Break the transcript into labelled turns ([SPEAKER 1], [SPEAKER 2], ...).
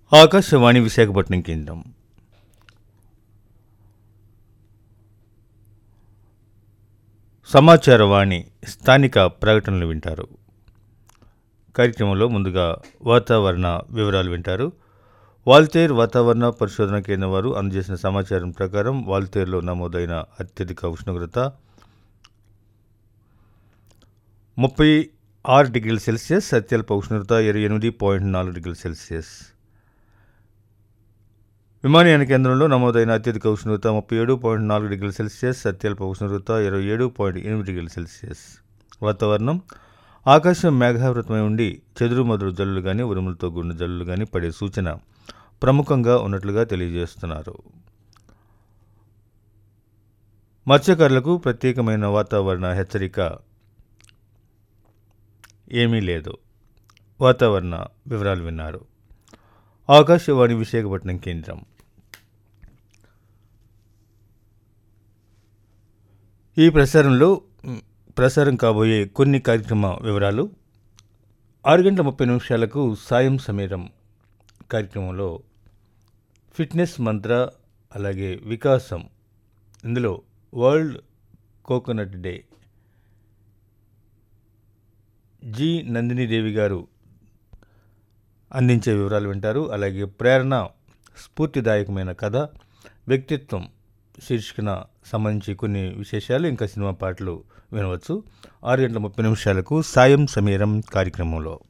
[SPEAKER 1] ఆకాశవాణి విశాఖపట్నం కేంద్రం సమాచారవాణి స్థానిక ప్రకటనలు వింటారు కార్యక్రమంలో ముందుగా వాతావరణ వివరాలు వింటారు వాల్తేర్ వాతావరణ పరిశోధన కేంద్రం వారు అందజేసిన సమాచారం ప్రకారం వాల్తేర్లో నమోదైన అత్యధిక ఉష్ణోగ్రత ముప్పై ఆరు డిగ్రీల సెల్సియస్ అత్యల్ప ఉష్ణోగ్రత ఇరవై ఎనిమిది పాయింట్ నాలుగు డిగ్రీల సెల్సియస్ విమానయాన కేంద్రంలో నమోదైన అత్యధిక ఉష్ణోగ్రత ముప్పై ఏడు పాయింట్ నాలుగు డిగ్రీల సెల్సియస్ అత్యల్ప ఉష్ణోగ్రత ఇరవై ఏడు పాయింట్ ఎనిమిది డిగ్రీల సెల్సియస్ వాతావరణం ఆకాశం మేఘావృతమై ఉండి చెదురు మదురు జల్లులు కానీ ఉరుములతో కూడిన జల్లులు కానీ పడే సూచన ప్రముఖంగా ఉన్నట్లుగా తెలియజేస్తున్నారు మత్స్యకారులకు ప్రత్యేకమైన వాతావరణ హెచ్చరిక ఏమీ లేదు వాతావరణ వివరాలు విన్నారు ఆకాశవాణి విశాఖపట్నం కేంద్రం ఈ ప్రసారంలో మ్, ప్రసారం కాబోయే కొన్ని కార్యక్రమ వివరాలు ఆరు గంటల ముప్పై నిమిషాలకు సాయం సమీరం కార్యక్రమంలో ఫిట్నెస్ మంత్ర అలాగే వికాసం ఇందులో world coconut day G Nandinidevi గారు అందించే వివరాలు వింటారు అలాగే ప్రేరణ స్ఫూర్తిదాయకమైన కథ వ్యక్తిత్వం శీర్షికన సంబంధించి కొన్ని విశేషాలు ఇంకా సినిమా పాటలు వినవచ్చు ఆరు గంటల ముప్పై నిమిషాలకు సాయం సమీరం కార్యక్రమంలో